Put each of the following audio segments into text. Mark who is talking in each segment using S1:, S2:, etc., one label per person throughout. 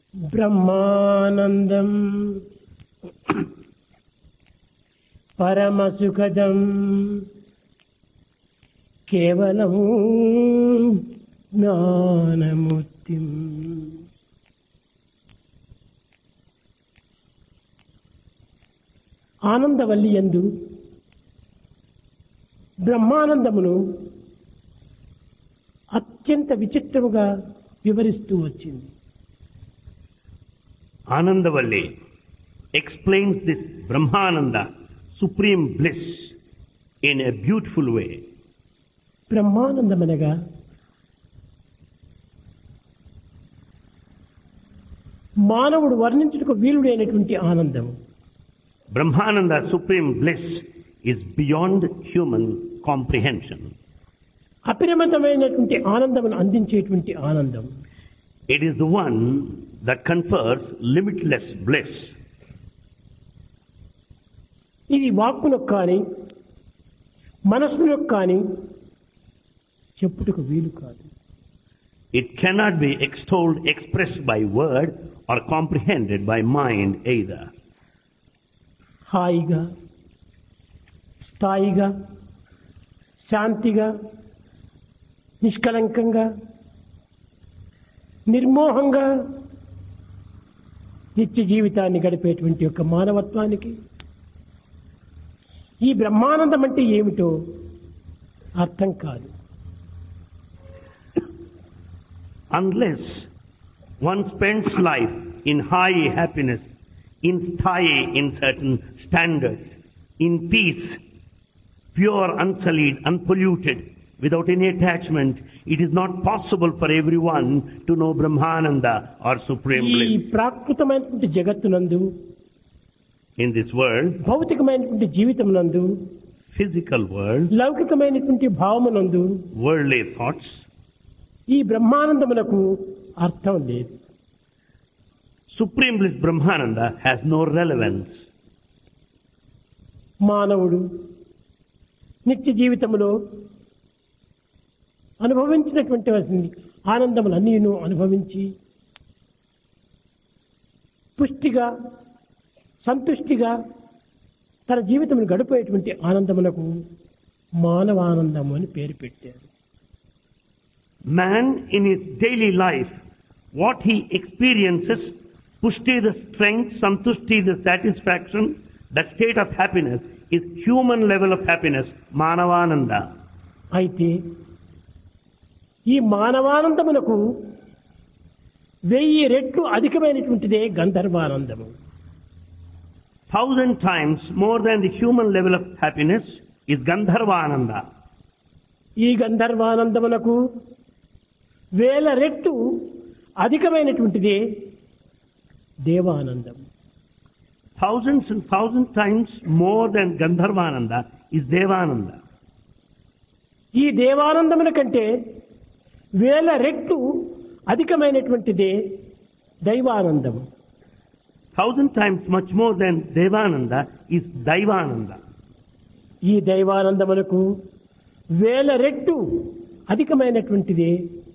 S1: బ్రహ్మానందం పరమసుఖదం కేవలం జ్ఞానమూర్తిం ఆనందవల్లి యందు బ్రహ్మానందమును అత్యంత విచిత్రముగా వివరిస్తూ వచ్చింది
S2: Anandavalli explains this Brahmananda, supreme bliss, in a beautiful way.
S1: బ్రహ్మానందమనగా మానవుడు వర్ణించుటకు వీలుడైనటువంటి ఆనందం
S2: Brahmananda, supreme bliss, is beyond human comprehension.
S1: అపరిమితమైనటువంటి ఆనందమును అందించేటువంటి ఆనందం
S2: It is the one that confers limitless bliss.
S1: ఇది వాక్కులకు కానీ మనస్సులకు కానీ చెప్పుటకు వీలు కాదు
S2: It cannot be extolled, expressed by word, or comprehended by mind either.
S1: హాయిగా స్థాయిగా శాంతిగా నిష్కలంకంగా నిర్మోహంగా నిత్య జీవితాన్ని గడిపేటువంటి యొక్క మానవత్వానికి ఈ బ్రహ్మానందం అంటే ఏమిటో అర్థం కాదు
S2: Unless one spends life in high happiness, in style, in certain standards, in peace, pure, unsullied, unpolluted, without any attachment, it is not possible for everyone to know Brahmananda or Supreme
S1: ఈ
S2: Bliss.
S1: ప్రాకృతమైనటువంటి జగత్తునందు
S2: In this world,
S1: భౌతికమైనటువంటి జీవితమునందు
S2: physical world,
S1: లౌకికమైనటువంటి భావమునందు
S2: worldly thoughts,
S1: ఈ బ్రహ్మానందమునకు అర్థం లేదు
S2: Supreme Bliss Brahmananda has no relevance.
S1: మానవుడు నిత్య జీవితంలో అనుభవించినటువంటి ఆనందములన్నీను అనుభవించి పుష్టిగా సంతుష్టిగా తన జీవితం గడిపేటువంటి ఆనందమునకు మానవానందము అని పేరు పెట్టారు
S2: Man in his daily life, what he experiences, pushti the strength, santushti the satisfaction, that state of happiness is human level of happiness, manavananda.
S1: అయితే ఈ మానవానందమునకు వెయ్యి రెట్లు అధికమైనటువంటిదే గంధర్వానందము
S2: Thousand times more than the human level of happiness is gandharvananda.
S1: ఈ గంధర్వానందమునకు వేల రెట్లు అధికమైనటువంటిదే Devanandam
S2: Thousands and thousands times more than gandharvananda is devananda.
S1: ఈ దేవానందముల కంటే వేల రెట్లు అధికమైనటువంటిదే దైవానందం
S2: Thousand times much more than devananda is daivananda.
S1: ఈ దైవానందమునకు వేల రెట్లు అధికమైనటువంటిదే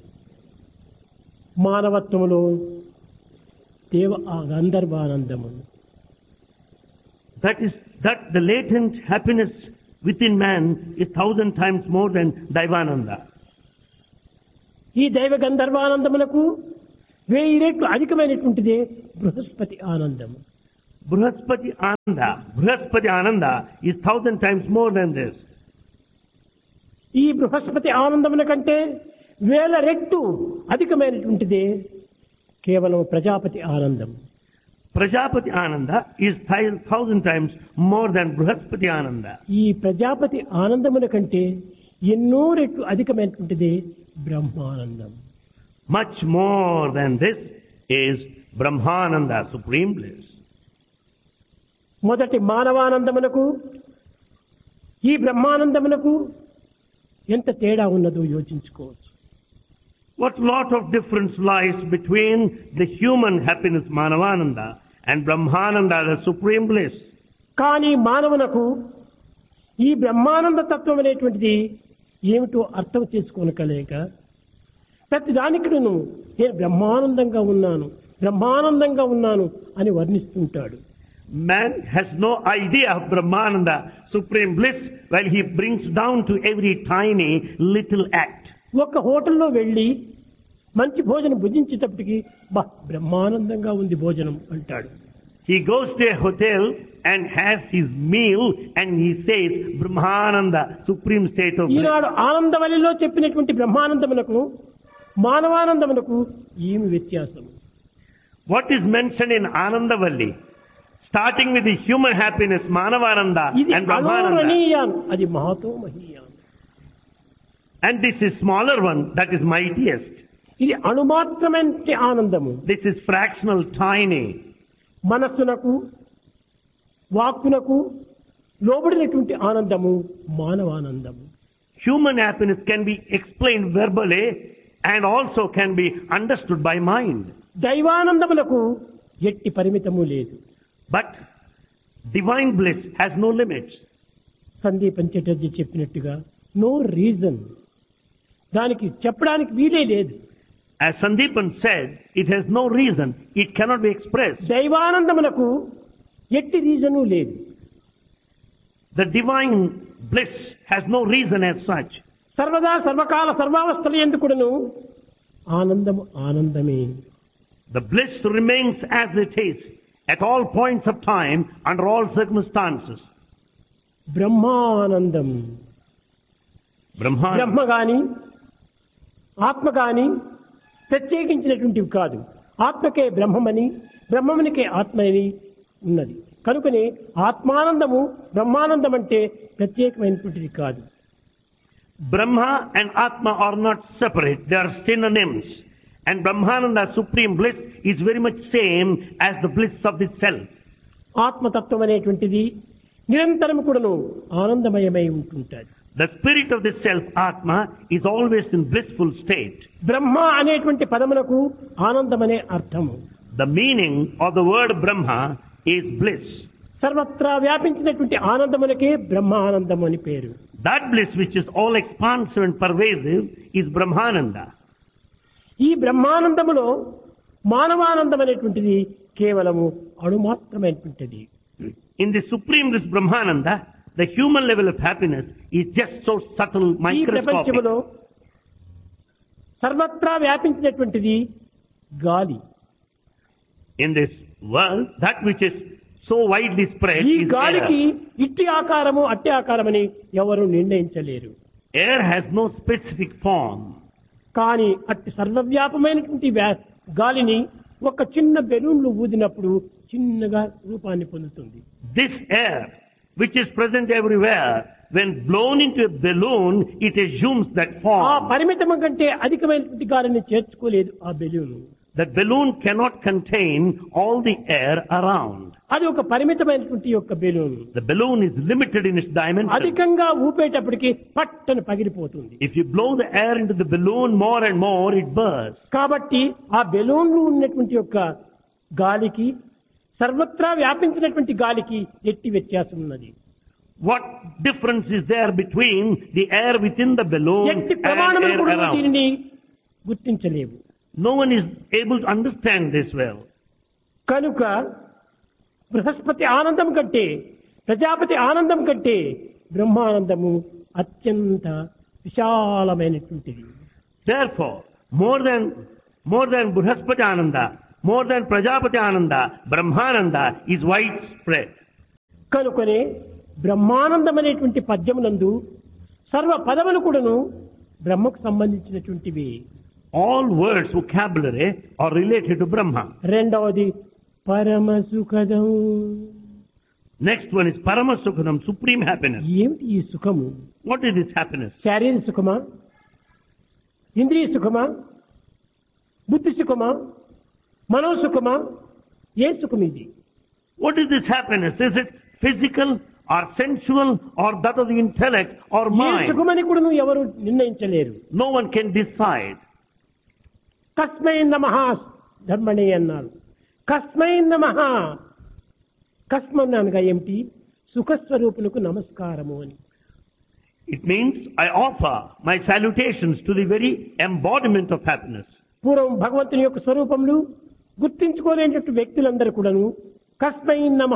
S1: మానవత్వములో దేవ ఆ గంధర్వానందము
S2: That is that the latent happiness within man is thousand times more than Daivananda.
S1: ఈ దైవ గంధర్వానందములకు వెయ్యి రెట్లు అధికమైనటువంటిదే బృహస్పతి ఆనందము
S2: Bruhaspati Ananda, Bruhaspati Ananda is thousand times more than this.
S1: ఈ బృహస్పతి ఆనందముల కంటే వేల రెట్లు అధికమైనటువంటిదే కేవలం ప్రజాపతి ఆనందం
S2: Prajapati Ananda is thou- thousand times more than Bruhaspati Ananda.
S1: ఈ ప్రజాపతి ఆనందముల కంటే ఎన్నో రెట్లు అధికమైనటువంటిదే Brahmanandam
S2: Much more than this is Brahmananda, supreme bliss.
S1: మొదటి మానవానందమునకు ఈ బ్రహ్మానందమునకు ఎంత తేడా ఉన్నదో యోచించుకోవచ్చు
S2: What lot of difference lies between the human happiness, Manavananda, and Brahmananda, the supreme bliss.
S1: కానీ మానవునకు ఈ బ్రహ్మానంద తత్వం అనేటువంటిది ఏమిటో అర్థం చేసుకోనకలేక ప్రతి దానికి నేను బ్రహ్మానందంగా ఉన్నాను బ్రహ్మానందంగా ఉన్నాను అని వర్ణిస్తుంటాడు
S2: Man has no idea of Brahmananda, supreme bliss, while he brings down to every tiny little act.
S1: ఒక హోటల్లో వెళ్ళి మంచి భోజనం భుజించేటప్పటికి బా బ్రహ్మానందంగా ఉంది భోజనం అంటాడు
S2: He goes to a hotel and has his meal and he says, Brahmananda, supreme state of bliss.
S1: ఈనాడు ఆనందవల్లిలో చెప్పినటువంటి బ్రహ్మానందమునకు మానవానందమునకు ఏమి వ్యత్యాసం
S2: What is mentioned in Anandavalli? Starting with the human happiness, Manavananda
S1: ఇది
S2: and Brahmananda.
S1: అణోరణీయాన్ అది మహతో మహీయాన్
S2: And this is smaller one, that is mightiest.
S1: ఇది అణుమాత్రమైన ఆనందము
S2: This is fractional, tiny.
S1: మనస్సునకు వాక్కునకు లోబడినటువంటి ఆనందము మానవానందము
S2: Human happiness can be explained verbally and also can be understood by mind.
S1: దైవానందములకు ఎట్టి పరిమితము లేదు
S2: But divine bliss has no limits.
S1: సందీపం Chatterjee చెప్పినట్టుగా no reason దానికి చెప్పడానికి వీలే లేదు
S2: As Sandeepan said, it has no reason. It cannot be expressed.
S1: దైవానందములకు ఎట్టి reason లేదు
S2: The divine bliss has no reason as such.
S1: సర్వదా సర్వకాల సర్వావస్థల ఎందుకును ఆనందము ఆనందమే
S2: The bliss remains as it is at all points of time under all circumstances.
S1: Brahmanandam
S2: Brahma,
S1: బ్రహ్మ గాని ఆత్మ గాని ప్రత్యేకించినటువంటివి కాదు ఆత్మకే బ్రహ్మమని బ్రహ్మమునికే ఆత్మ అని ఉన్నది కనుకనే ఆత్మానందము బ్రహ్మానందం అంటే ప్రత్యేకమైనటువంటిది కాదు
S2: Brahma and Atma are not separate. They are synonyms. And Brahmananda, supreme bliss, is very much same as the bliss of the self.
S1: ఆత్మతత్వం అనేటువంటిది నిరంతరం కూడాను ఆనందమయమై ఉంటుంటుంది
S2: The spirit of the self, Atma, is always in blissful state.
S1: బ్రహ్మ అనేటువంటి పదమునకు ఆనందమనే అర్థము
S2: The meaning of the word Brahma is bliss.
S1: సర్వత్రా వ్యాపించినటువంటి ఆనందమునకే బ్రహ్మ ఆనందం అని పేరు
S2: That bliss which is all expansive and pervasive is Brahmananda.
S1: ఈ బ్రహ్మానందములో మానవానందం అనేటువంటిది కేవలము అణుమాత్రమైనటువంటిది
S2: In the supreme bliss Brahmananda, the human level of happiness is just so subtle,
S1: ఈ
S2: microscopic.
S1: ప్రపంచములో సర్వత్రా వ్యాపించినటువంటిది గాలి
S2: In this world, that which is so widely spread
S1: ఈ
S2: is
S1: గాలికి
S2: air.
S1: ఇట్టి ఆకారము అట్టి ఆకారమని ఎవరు నిర్ణయించలేరు
S2: Air has no specific form.
S1: కానీ అట్టి సర్వవ్యాపమైనటువంటి వ్యా- గాలిని ఒక చిన్న బెలూన్లు ఊదినప్పుడు చిన్నగా రూపాన్ని పొందుతుంది
S2: This air, which is present everywhere, when blown into a balloon, it assumes that
S1: ఆ
S2: form.
S1: పరిమితం కంటే అధికమైనటువంటి గాలిని చేర్చుకోలేదు ఆ balloon
S2: That balloon cannot contain all the air around.
S1: అది ఒక పరిమితమైనటువంటి యొక్క balloon
S2: The balloon is limited in its dimension.
S1: అధికంగా ఊపేటప్పటికి పట్టని పగిలిపోతుంది
S2: If you blow the air into the balloon more and more, it bursts.
S1: కాబట్టి ఆ బెలూన్లు ఉన్నటువంటి యొక్క గాలికి సర్వత్రా వ్యాపించినటువంటి గాలికి ఎట్టి వ్యత్యాసం ఉన్నది
S2: What difference is there between the air within the balloon
S1: ఎట్టి
S2: and
S1: ప్రమాణములు
S2: air
S1: కూడా
S2: around?
S1: దీనిని గుర్తించలేవు
S2: No one is able to understand this well.
S1: కనుక బృహస్పతి ఆనందం కంటే ప్రజాపతి ఆనందం కంటే బ్రహ్మానందము అత్యంత విశాలమైనటువంటిది
S2: Therefore, more than more than Brihaspati Ananda, more than Prajapati Ananda, Brahmananda is widespread.
S1: కనుకనే బ్రహ్మానందం అనేటువంటి పద్యమునందు సర్వ పదములు కూడాను బ్రహ్మకు సంబంధించినటువంటివి
S2: All words, vocabulary are related to Brahma.
S1: రెండవది పరమ సుఖదం
S2: Next one is Paramasukhanam, supreme happiness.
S1: ఏమిటి ఈ సుఖము
S2: What is this happiness?
S1: శారీర సుఖమా ఇంద్రియ సుఖమా బుద్ధి సుఖమా మనోసుఖమా ఏ సుఖం ఇది
S2: What is this happiness? Is it physical or sensual or that of the intellect or
S1: A
S2: mind?
S1: సుఖమని కూడా నువ్వు ఎవరు నిర్ణయించలేరు
S2: No one can decide.
S1: కస్మై నమ ధర్మణి అన్నారు కస్మై నమ కస్మన్ అనగా ఏమిటి సుఖస్వరూపులకు నమస్కారము అని
S2: It means I offer my salutations to the very embodiment of happiness.
S1: పూర్వం భగవంతుని యొక్క స్వరూపములు గుర్తించుకోలేనటువంటి వ్యక్తులందరూ కూడాను కస్మై నమః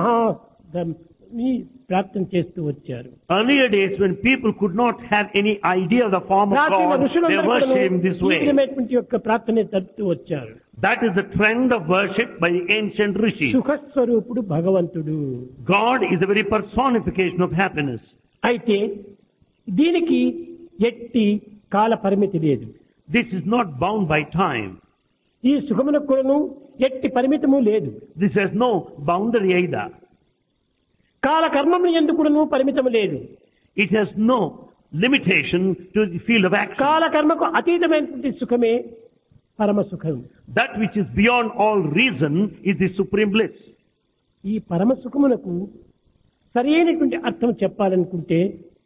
S1: ని ప్రార్థన చేస్తూ వచ్చారు
S2: Earlier days when people could not have any idea of the form of
S1: ప్రాచీన
S2: God, they
S1: ఋషులందరూ
S2: worship
S1: కూడాను
S2: Him this
S1: ఈ
S2: way.
S1: విధమైనటువంటి యొక్క ప్రార్థన జరుపుతూ వచ్చారు
S2: That is the trend of worship by the ancient rishis.
S1: సుఖస్వరూపుడు భగవంతుడు
S2: God is the very personification of happiness.
S1: అయితే దీనికి ఎట్టి కాల పరిమితి లేదు
S2: This is not bound by time.
S1: ఈ సుఖమునకు కూడాను ఎట్టి పరిమితము లేదు
S2: This has no boundary either.
S1: కాల కర్మములు ఎందుకు కూడాను పరిమితము లేదు
S2: It has no limitation to the field of action.
S1: కాల కర్మకు అతీతమైనటువంటి సుఖమే పరమ సుఖం
S2: That which is beyond all reason is the supreme bliss.
S1: ఈ పరమ సుఖమునకు సరైనటువంటి అర్థం చెప్పాలనుకుంటే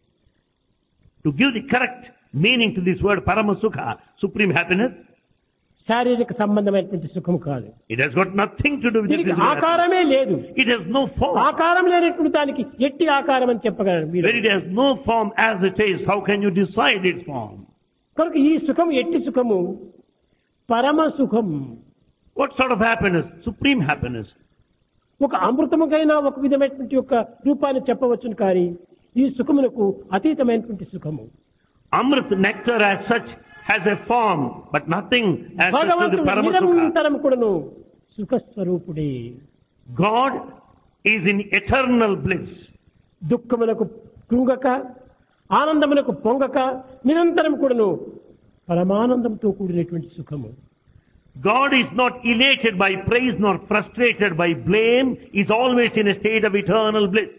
S2: To give the correct meaning to this word paramasukkha, supreme happiness,
S1: శారీరక సంబంధమైనటువంటి సుఖం కాదు
S2: it has got nothing to do with the
S1: దీనికి
S2: physical happiness.
S1: ఆకారమే లేదు
S2: It has no form.
S1: ఆకారం లేనటువంటి దానికి ఎట్టి ఆకారం అని చెప్పగలరు మీరు
S2: When it has no form as it is, how can you decide its form?
S1: కనుక ఈ సుఖం ఎట్టి సుఖము పరమ సుఖం
S2: What sort of happiness? Supreme happiness.
S1: ఒక అమృతముకైనా ఒక విధమైనటువంటి యొక్క రూపాన్ని చెప్పవచ్చును కానీ ఈ సుఖమునకు అతీతమైనటువంటి సుఖము
S2: Amrit nectar as such has a form, but nothing as such to the
S1: భగవంతుడు
S2: Paramasukha.
S1: నిరంతరం కూడాను సుఖస్వరూపుడే
S2: God is in eternal bliss.
S1: దుఃఖమునకు కృంగక ఆనందమునకు పొంగక నిరంతరం కూడాను పరమానందంతో కూడినటువంటి సుఖము
S2: God is not elated by praise nor frustrated by blame, is always in a state of eternal bliss.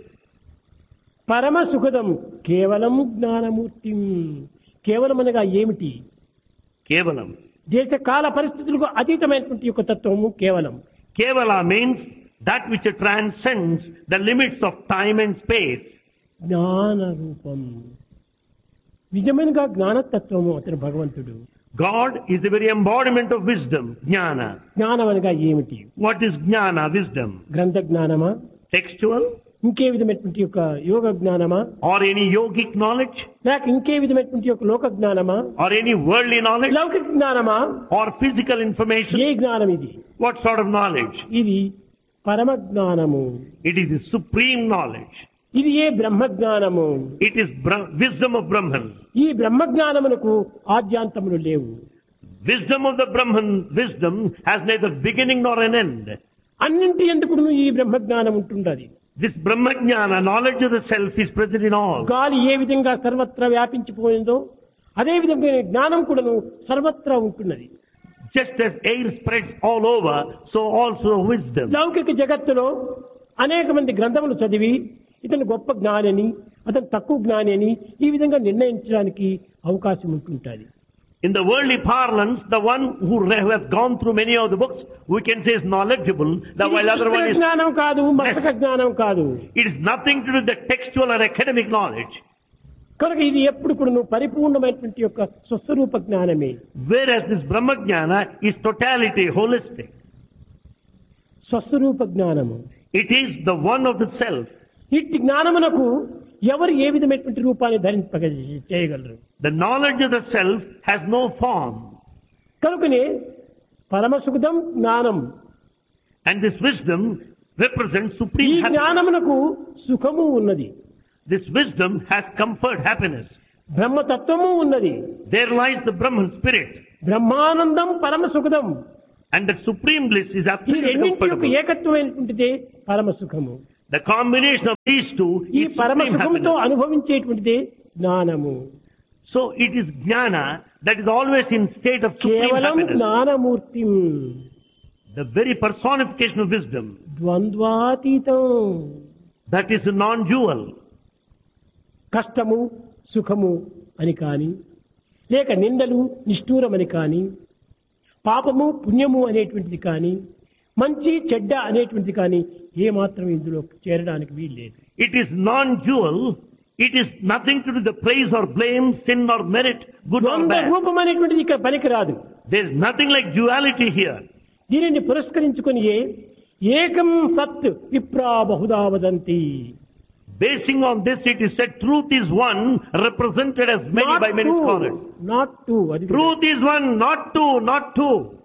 S1: పరమ సుఖదం కేవలం జ్ఞానమూర్తి కేవలం అనగా ఏమిటి
S2: Kevalam.
S1: దేశ కాల పరిస్థితులకు అతీతమైనటువంటి యొక్క తత్వము కేవలం
S2: Kevala means that which transcends the limits of time and space.
S1: జ్ఞాన రూపం నిజమైనగా జ్ఞానతత్వము అతను భగవంతుడు
S2: God is the very embodiment of wisdom, jnana.
S1: జ్ఞానం అనగా ఏమిటి
S2: What is jnana, wisdom?
S1: గ్రంథ జ్ఞానమా
S2: Textual
S1: ఇంకే విధమైనటువంటి యొక్క యోగ జ్ఞానమా
S2: or any yogic knowledge
S1: లేక ఇంకే విధమైనటువంటి యొక్క లోక జ్ఞానమా
S2: or any worldly knowledge
S1: లౌకిక జ్ఞానమా
S2: or physical information?
S1: ఏ జ్ఞానం ఇది
S2: What sort of knowledge?
S1: ఇది పరమ జ్ఞానము
S2: It is the supreme knowledge.
S1: ఇది ఏ బ్రహ్మ జ్ఞానము
S2: It is Bra- wisdom of Brahman.
S1: ఈ బ్రహ్మ జ్ఞానమునకు ఆద్యాంతములు లేవు
S2: Wisdom of the Brahman, wisdom has neither beginning nor an end.
S1: అన్నింటి ఎందుకు ఈ బ్రహ్మ జ్ఞానం ఉంటుండది
S2: This Brahmajnana, knowledge of the self, is present in all.
S1: గాలి ఏ విధంగా సర్వత్రా వ్యాపించిపోయిందో అదే విధంగా జ్ఞానం కూడాను సర్వత్రా ఉంటున్నది
S2: Just as air spreads all over, so also wisdom.
S1: లౌకిక జగత్తులో అనేక మంది గ్రంథములు చదివి ఇతను గొప్ప జ్ఞాని అతను తక్కువ జ్ఞాని అని ఈ విధంగా నిర్ణయించడానికి అవకాశం ఉంటుంటుంది
S2: In the worldly parlance, the one who re- who has gone through many of the books, we can say is knowledgeable, the
S1: ఇది
S2: while other one
S1: పుస్తక
S2: is,
S1: జ్ఞానం కాదు మస్తక జ్ఞానం కాదు
S2: it is nothing to do with the textual or academic knowledge.
S1: కనుక ఇది ఎప్పుడు కూడా నువ్వు పరిపూర్ణమైనటువంటి యొక్క స్వస్వరూప జ్ఞానమే
S2: Whereas this Brahmajnana is totality, holistic.
S1: స్వస్వరూప జ్ఞానము
S2: It is the one of the self.
S1: ఇట్టి జ్ఞానమునకు ఎవరు ఏ విధమైనటువంటి రూపాన్ని ధరింపగ చేయగలరు
S2: The knowledge of the self has no form.
S1: కనుకనే పరమసుఖదం జ్ఞానం
S2: And this wisdom represents
S1: ఈ
S2: supreme happiness.
S1: జ్ఞానమునకు సుఖము ఉన్నది
S2: This wisdom has comfort, happiness.
S1: బ్రహ్మతత్వము ఉన్నది
S2: There lies the Brahman spirit.
S1: Brahmanandam పరమ సుఖదం
S2: And that supreme bliss is
S1: ఈ
S2: absolutely
S1: రెండింటి యొక్క
S2: comfortable.
S1: ఏకత్వమైనటువంటిదే పరమ సుఖము
S2: The combination of these two
S1: ఈ
S2: is
S1: పరమ
S2: supreme
S1: సుఖంతో
S2: happiness.
S1: అనుభవించేటువంటిదే జ్ఞానము
S2: So it is jnana that is always in state of supreme
S1: కేవలం
S2: happiness.
S1: Gnanamurthy
S2: The very personification of wisdom.
S1: ద్వంద్వాతీతం
S2: That is a non-dual.
S1: కష్టము సుఖము అని కాని లేక నిందలు నిష్ఠూరమని కాని పాపము పుణ్యము అనేటువంటిది కానీ మంచి చెడ్డ అనేటువంటిది కానీ ఏమాత్రం ఇందులో చేరడానికి వీల్లేదు
S2: It is non-dual. It is nothing to do with the praise or blame, sin or merit, good or
S1: ద్వంద్వ
S2: bad.
S1: రూపం అనేటువంటిది ఇక్కడ పనికిరాదు
S2: There is nothing like duality here.
S1: దీనిని పురస్కరించుకొని ఏకం సత్ విప్రా బహుదా వదంతి
S2: Basing on this, it is said truth is one, represented as many by many scholars.
S1: Not two అది
S2: Truth is one, not two, not two.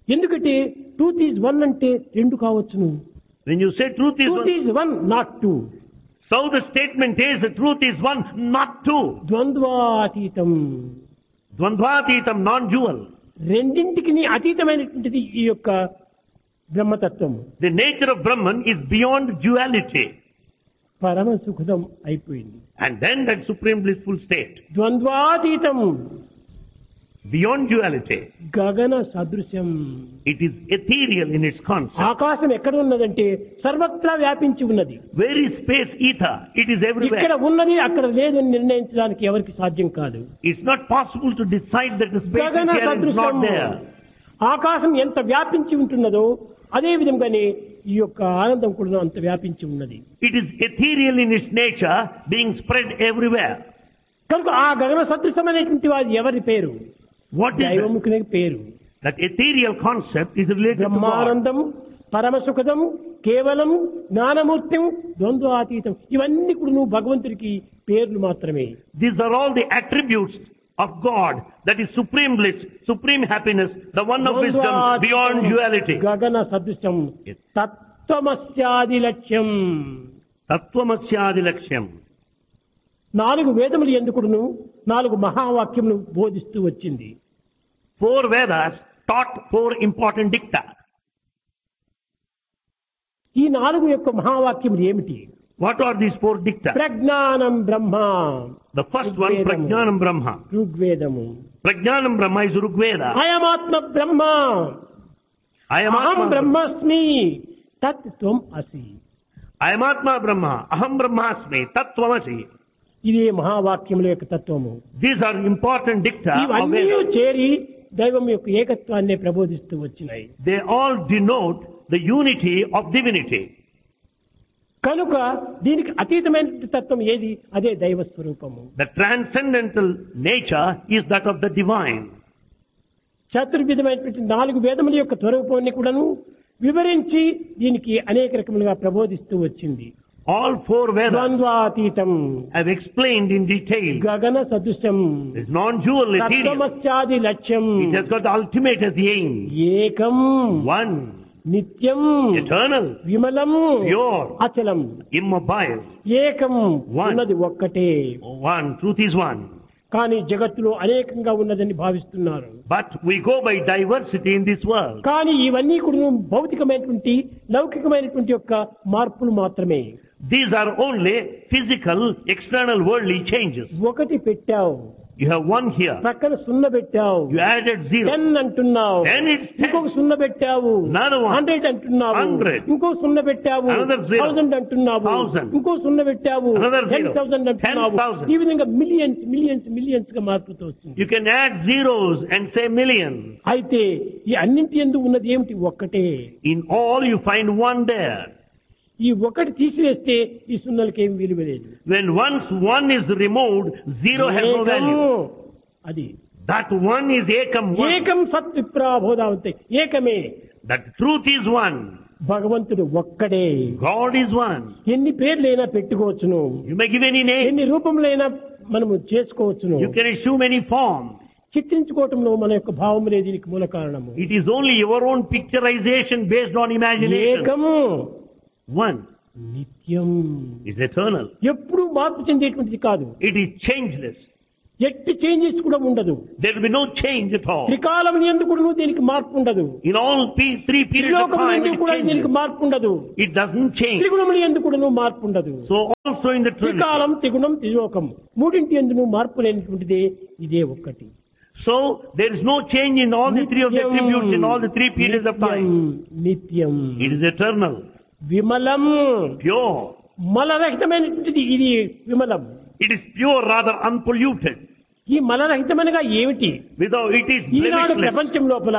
S1: ఎందుకంటే ట్రూత్ ఈజ్ వన్ అంటే రెండు కావచ్చును
S2: When you say truth is
S1: truth
S2: one,
S1: is one not two
S2: so the statement is the truth is one, not two.
S1: ద్వంద్వాతీతం
S2: Dvandvatitam, non-dual.
S1: రెండింటికి అతీతమైనటువంటిది ఈ యొక్క బ్రహ్మతత్వం
S2: The nature of Brahman is beyond duality.
S1: పరమ సుఖదం అయిపోయింది
S2: And then that supreme blissful state,
S1: ద్వంద్వాతీతం
S2: beyond duality,
S1: గగన సదృశ్యం
S2: it is ethereal in its concept.
S1: ఆకాశం ఎక్కడ ఉన్నదంటే సర్వత్రా వ్యాపించి ఉన్నది
S2: Where is space ether? It is
S1: ఇక్కడ
S2: everywhere.
S1: ఉన్నది అక్కడ లేదని నిర్ణయించడానికి ఎవరికి సాధ్యం కాదు
S2: It's not possible to decide that the space
S1: గగన
S2: is here and
S1: సదృశం
S2: not there.
S1: ఆకాశం ఎంత వ్యాపించి ఉంటున్నదో అదే విధంగానే ఈ యొక్క ఆనందం కూడా అంత వ్యాపించి ఉన్నది
S2: It is ethereal in its nature, being spread everywhere.
S1: కనుక ఆ గగన సదృశమైనటువంటి వారి ఎవరి పేరు
S2: What is that?
S1: దైవముఖుని పేరు
S2: That ethereal concept is related to God.
S1: Brahmanandam పరమసుఖదం కేవలం జ్ఞానమూర్తం ద్వంద్వాతీతం ఇవన్నీ కూడా నువ్వు భగవంతుడికి పేర్లు మాత్రమే
S2: These are all the attributes of God. That is supreme bliss, supreme happiness, the one of wisdom beyond duality.
S1: గగన సదృశం
S2: Yes.
S1: తత్వమస్యాది లక్ష్యం
S2: Tattvamasya laksham.
S1: నాలుగు వేదములు ఎందుకును నాలుగు మహావాక్యములు బోధిస్తూ వచ్చింది
S2: Four Vedas taught four important dicta.
S1: ఈ నాలుగు యొక్క మహావాక్యములు ఏమిటి
S2: What are these four dicta?
S1: ప్రజ్ఞానం బ్రహ్మ
S2: The first one,
S1: Rigvedam.
S2: Prajnanam Brahma.
S1: ఋగ్వేదము
S2: Prajnanam Brahma is Rigveda.
S1: అయమాత్మ Brahma
S2: I am
S1: అహం
S2: Atma.
S1: బ్రహ్మస్మి తత్ త్వం అసి
S2: I am Atma Brahma. Aham Brahmasmi. Tattvamasi.
S1: ఇదే మహావాక్యముల యొక్క తత్వము
S2: These are important dicta of
S1: ఇవన్నీ
S2: Vedas.
S1: చేరి దైవం యొక్క ఏకత్వాన్ని ప్రబోధిస్తూ వచ్చినాయి
S2: They all denote the unity of divinity.
S1: కనుక దీనికి అతీతమైన తత్వం ఏది అదే దైవ స్వరూపము
S2: The transcendental nature is that of the divine.
S1: చతుర్విధమైనటువంటి నాలుగు వేదముల యొక్క స్వరూపాన్ని కూడాను వివరించి దీనికి అనేక రకములుగా ప్రబోధిస్తూ వచ్చింది
S2: All four Vedas
S1: ద్వంద్వాతీతం
S2: have explained in detail.
S1: గగన సదృశం
S2: It's non-dual, ethereal.
S1: తత్వమస్యాది లక్ష్యం
S2: It has got the ultimate as the aim.
S1: ఏకం
S2: One,
S1: నిత్యం
S2: eternal,
S1: విమలం
S2: pure,
S1: అచలం
S2: immobile.
S1: ఏకం
S2: One.
S1: ఉన్నది ఒక్కటే
S2: One, truth is one.
S1: కానీ జగత్తులో అనేకంగా ఉన్నదని భావిస్తున్నారు
S2: But we go by diversity in this world.
S1: కానీ ఇవన్నీ కూడా భౌతికమైనటువంటి లౌకికమైనటువంటి యొక్క మార్పులు మాత్రమే
S2: These are only physical, external, worldly changes.
S1: ఒకటి పెట్టావు
S2: You have one here.
S1: పక్కన సున్న పెట్టావు
S2: You added zero.
S1: టెన్ అంటున్నావు
S2: Then it's ten.
S1: ఇంకొక సున్న పెట్టావు
S2: Another one.
S1: హండ్రెడ్ అంటున్నావు
S2: Hundred.
S1: ఇంకో సున్న పెట్టావు
S2: Another zero.
S1: థౌసండ్ అంటున్నావు
S2: Thousand.
S1: ఇంకో సున్న పెట్టావు
S2: Another
S1: టెన్
S2: zero.
S1: థౌసండ్ అంటున్నావు
S2: Ten thousand.
S1: ఈ విధంగా మిలియన్స్ మిలియన్స్ మిలియన్స్ గా మార్పుతూ వస్తుంది
S2: You can add zeros and say million.
S1: అయితే ఈ అన్నింటి ఎందు ఉన్నది ఏమిటి ఒక్కటే
S2: In all, you find one there.
S1: ఈ ఒకటి తీసివేస్తే ఈ సున్నలకి ఏం విలువ లేదు
S2: When once one is removed, zero has no value.
S1: ఏకము. అది
S2: That one is ekam one.
S1: ఏకం సత్ విప్రాబోధావంతే ఏకమే
S2: That truth is one.
S1: భగవంతుడు ఒక్కడే
S2: God is one.
S1: ఎన్ని పేర్లైనా పెట్టుకోవచ్చును
S2: You may give any name.
S1: ఎన్ని రూపములైనా మనము చేసుకోవచ్చును
S2: You can assume any form.
S1: చిత్రించుకోవటంలో మన యొక్క భావములే దీనికి మూల కారణము
S2: It is only your own picturization based on imagination.
S1: ఏకము
S2: One
S1: నిత్యం
S2: is eternal.
S1: ఎప్పుడు మార్పు చెందేటువంటిది కాదు
S2: It is changeless.
S1: ఎట్టి చేంజెస్ కూడా ఉండదు
S2: There will be no change at all.
S1: త్రికాలం ఎందుకు కూడా దీనికి మార్పు ఉండదు
S2: In all pe- three periods of
S1: త్రిలోకములు
S2: time,
S1: ఎందుకు
S2: it
S1: కూడా దీనికి
S2: changes.
S1: మార్పు ఉండదు
S2: It doesn't change.
S1: త్రిగుణములు ఎందుకు కూడా మార్పు ఉండదు
S2: So also in the Trinity.
S1: త్రికాలం త్రిగుణం త్రిలోకం మూడింటి ఎందుకు మార్పు లేనటువంటిదే ఇదే ఒక్కటి
S2: So there is no change in all the three of the attributes in all the three periods of
S1: నిత్యం,
S2: time.
S1: నిత్యం
S2: It is eternal,
S1: విమలం
S2: pure.
S1: మలరహితమైనటువంటిది ఇది విమలం
S2: It is pure, rather unpolluted.
S1: ఈ మలరహితమనగా ఏమిటి
S2: Without it is
S1: Eenadu
S2: blemishless.
S1: ప్రపంచం లోపల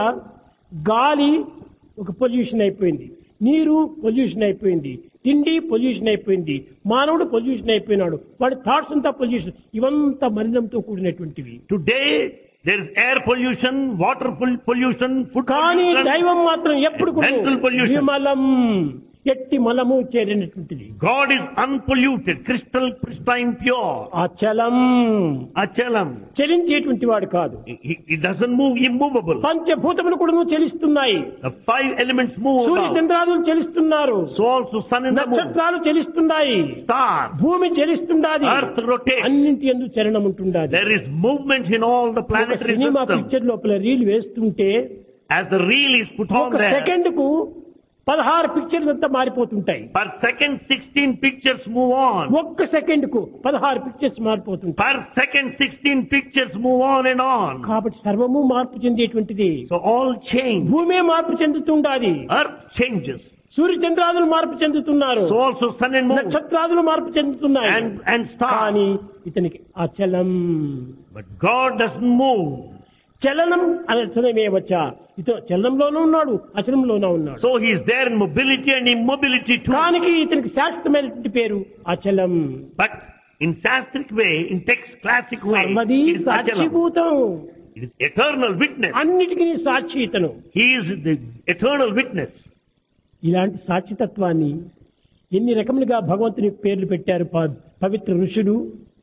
S1: గాలి ఒక pollution అయిపోయింది నీరు పొల్యూషన్ అయిపోయింది తిండి పొల్యూషన్ అయిపోయింది మానవుడు పొల్యూషన్ అయిపోయినాడు వాడి థాట్స్ అంతా పొల్యూషన్ ఇవంతా మలినంతో కూడినటువంటివి
S2: Today there is air pollution, water pol- pollution, food
S1: కానీ
S2: pollution.
S1: దైవం మాత్రం ఎప్పుడు కూడా
S2: Mental pollution.
S1: విమలం ఎట్టి మలము చేరినటువంటిది
S2: God is unpolluted, crystal pristine pure.
S1: అచలం
S2: Achalam.
S1: చలించేటువంటి వాడు కాదు
S2: He, he doesn't move immovable.
S1: పంచభూతములు కూడా చలిస్తున్నాయి
S2: The five elements move
S1: Surya
S2: about.
S1: చంద్రాదులు చలిస్తున్నారు
S2: So also sun and the moon,
S1: నక్షత్రాలు చలిస్తున్నాయి
S2: stars,
S1: భూమి చలిస్తుండాది
S2: earth rotates.
S1: అన్నింటి ఎందు చలనం ఉంటుండాది
S2: There is movement in all the
S1: ఒక
S2: planetary
S1: సినిమా
S2: system.
S1: పిక్చర్ లోపల రీల్ వేస్తుంటే
S2: As the reel is put on
S1: ఒక
S2: there,
S1: సెకండ్ కు పదహారు పిక్చర్స్ అంతా మారిపోతుంటాయి
S2: per second 16 pictures move on.
S1: ఒక్క సెకండ్ కు పదహారు పిక్చర్స్ మారిపోతుంటాయి
S2: Per second 16 pictures move on and on.
S1: కాబట్టి సర్వము మార్పు చెందేటువంటిది
S2: So all change.
S1: భూమే మార్పు చెందుతుండాది
S2: Earth changes.
S1: సూర్య చంద్రాదులు మార్పు చెందుతున్నారు
S2: So also sun and moon
S1: నక్షత్రాదులు మార్పు చెందుతున్నాయి
S2: and, and stars.
S1: కానీ ఇతనికి అచలం
S2: But God doesn't move.
S1: చలనం అచలమే వచ్చా ఇతను చలనంలోనూ ఉన్నాడు అచలంలోనూ ఉన్నాడు
S2: So he is there in mobility and immobility too.
S1: దానికి ఇతనికి శాశ్వతమైనటువంటి పేరు అచలం
S2: But in Shastric way, in text classic way,
S1: సర్వదీ
S2: it is Achalam.
S1: సాక్షిభూతం
S2: It is eternal witness.
S1: అన్నిటికీ సాక్షి ఇతను
S2: He is the eternal witness.
S1: ఇలాంటి సాక్షితత్వాన్ని ఎన్ని రకములుగా భగవంతుని పేర్లు పెట్టారు ప- పవిత్ర ఋషులు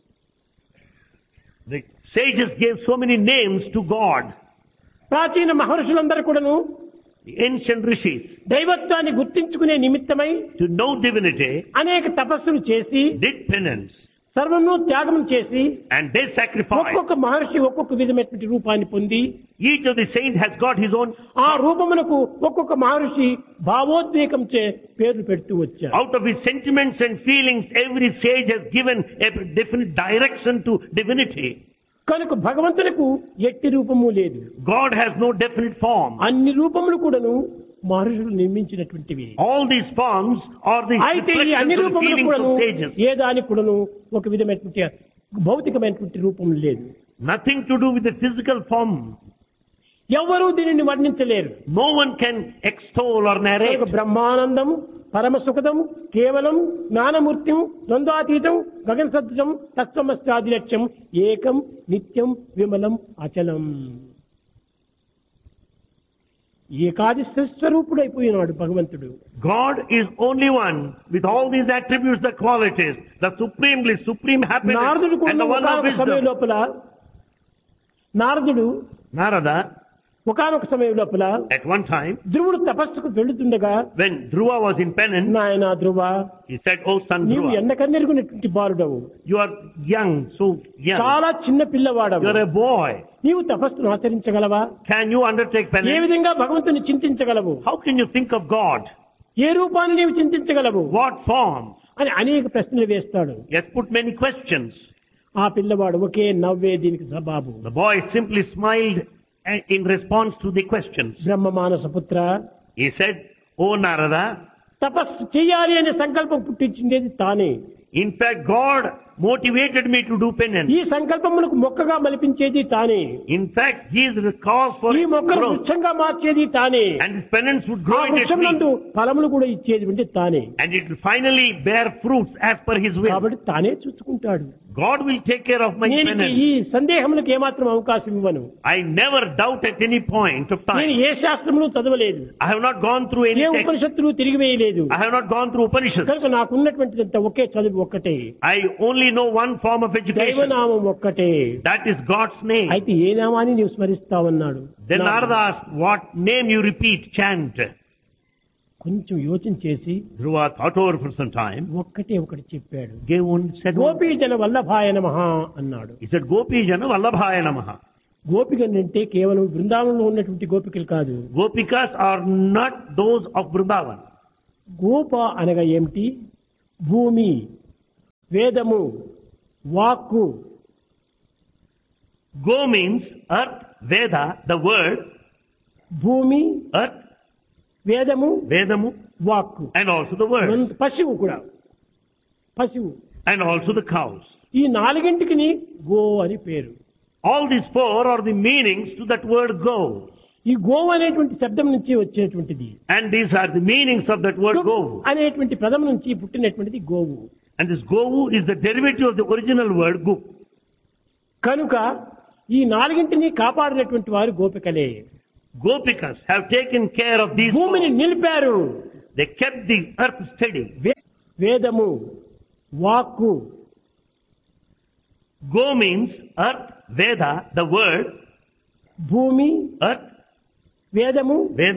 S2: The sages gave so many names to God.
S1: ప్రాచీన మహర్షులందరూ కూడాను
S2: The ancient rishis,
S1: దైవత్వాన్ని గుర్తించుకునే నిమిత్తమై
S2: to know divinity,
S1: అనేక తపస్సులు చేసి
S2: did penance
S1: సర్వము త్యాగం చేసి
S2: and they sacrificed.
S1: ఒక్కొక్క మహర్షి ఒక్కొక్క విధమైనటువంటి రూపాన్ని పొంది
S2: Each of the saints has got his own,
S1: ఆ రూపమునకు ఒక్కొక్క మహర్షి భావోద్వేగం చే పేర్లు పెడుతూ వచ్చారు
S2: out of his sentiments and feelings, every sage has given a definite direction to divinity.
S1: కనుక భగవంతునికి ఎట్టి రూపము లేదు
S2: God has no definite form.
S1: అన్ని రూపములు కూడాను మహర్షులు నిర్మించినటువంటివి
S2: All these forms are the
S1: అయితే ఈ అన్ని
S2: reflections of the
S1: రూపములు
S2: feelings
S1: కూడాను
S2: of sages.
S1: ఏ దానికి కూడాను ఒక విధమైనటువంటి భౌతికమైనటువంటి రూపం లేదు
S2: Nothing to do with the physical form.
S1: ఎవరూ దీనిని వర్ణించలేరు
S2: No one can extol or narrate.
S1: కనుక బ్రహ్మానందం పరమ సుఖదం కేవలం జ్ఞానమూర్త్యం ద్వంద్వాతీతం గగన సదృశం తత్వమస్యాది లక్ష్యం ఏకం నిత్యం విమలం అచలం ఏకాదశ స్వరూపుడైపోయినాడు భగవంతుడు
S2: God is only one with all these attributes, the qualities, the supremely supreme happiness
S1: నారదుడు
S2: and
S1: కూడా
S2: the one of
S1: ఒకనొక సమయం
S2: wisdom.
S1: లోపల నారదుడు
S2: Narada,
S1: ఒకనొక సమయం లోపల
S2: at one time,
S1: ధ్రువుడు తపస్సుకు వెళుతుండగా
S2: when Dhruva was in penance,
S1: నాయన ధ్రువ
S2: he said, Oh son
S1: నీవు
S2: Dhruva,
S1: ఎండకన్నెరుగునటువంటి బాలుడవు
S2: you are young, so young.
S1: చాలా చిన్న పిల్లవాడవు
S2: You're a boy.
S1: నీవు తపస్సును ఆచరించగలవా
S2: Can you undertake
S1: A
S2: penance?
S1: విధంగా భగవంతుని చింతించగలవు
S2: How can you think of God?
S1: ఏ రూపాన్ని నీవు చింతించగలవు
S2: What form?
S1: అని అనేక ప్రశ్నలు వేస్తాడు
S2: He has put many questions.
S1: ఆ పిల్లవాడు ఒకే నవ్వే దీనికి జవాబు
S2: The boy simply smiled uh, in response to the questions.
S1: బ్రహ్మ మానస పుత్ర
S2: He said, Oh Narada,
S1: తపస్సు చేయాలి అనే సంకల్పం పుట్టించింది తానే
S2: in fact God motivated me to do penance.
S1: ఈ సంకల్పములకు మొక్కగా మలిపించేది తానే
S2: In fact, he is the cause for
S1: ఈ
S2: its
S1: మొక్కను
S2: growth.
S1: వృక్షంగా మార్చేది తానే
S2: And his penance would
S1: ఆ
S2: grow into a
S1: వృక్షం నందు
S2: tree.
S1: ఫలములు కూడా ఇచ్చేది అంటే తానే
S2: And it will finally bear fruits as per his will.
S1: కాబట్టి తానే చూసుకుంటాడు
S2: God will take care of my
S1: నేను
S2: penance.
S1: ఈ సందేహములకు ఏమాత్రం అవకాశం ఇవ్వను
S2: I never doubt at any point of
S1: నేను
S2: time.
S1: ఏ శాస్త్రములు చదవలేదు
S2: I have not gone through any
S1: A
S2: text.
S1: ఉపనిషత్తులు తిరిగి వేయలేదు
S2: I have not gone through Upanishads.
S1: కనుక నాకున్నటువంటిదంత ఒకే చదువు ఒక్కటే
S2: I only know one form of education.
S1: దైవనామం ఒక్కటే
S2: That is God's name.
S1: అయితే ఏ నామాన్ని నీవు స్మరిస్తావన్నాడు
S2: Then
S1: నా-
S2: Narada asked, what name you repeat, chant.
S1: కొంచెం యోచన చేసి
S2: Dhruva thought over for some time,
S1: ఒక్కటే ఒకటి చెప్పాడు
S2: gave one, said one.
S1: గోపీజన వల్లభాయ నమ అన్నాడు
S2: He said, Gopi Jana Vallabhaya Namaha.
S1: గోపికలు అంటే కేవలం బృందావనంలో ఉన్నటువంటి గోపికలు కాదు
S2: Gopikas are not those of Vrindavan.
S1: గోప అనగా ఏమిటి భూమి వేదము వాక్కు
S2: Go means earth, Veda, the word,
S1: భూమి
S2: earth,
S1: వేదము
S2: Vedamu,
S1: వాక్కు
S2: and also the word,
S1: పశువు కూడా పశువు
S2: and also the cows.
S1: ఈ నాలుగింటికి గో అని పేరు
S2: All these four are the meanings to that word go.
S1: ఈ గోవు అనేటువంటి శబ్దం నుంచి వచ్చేటువంటిది
S2: And these are the meanings of that word go.
S1: అనేటువంటి పదం నుంచి పుట్టినటువంటిది గోవు
S2: And this govu is the derivative of the original word gu.
S1: కనుక ఈ నాలుగింటిని కాపాడినటువంటి వారు గోపికలే
S2: Gopikas have taken care of these.
S1: భూమిని
S2: four.
S1: నిలిపారు
S2: They kept the earth steady.
S1: వే- వేదము వాక్కు
S2: Go means earth, Veda, the word,
S1: భూమి
S2: earth,
S1: వేదము
S2: Veda.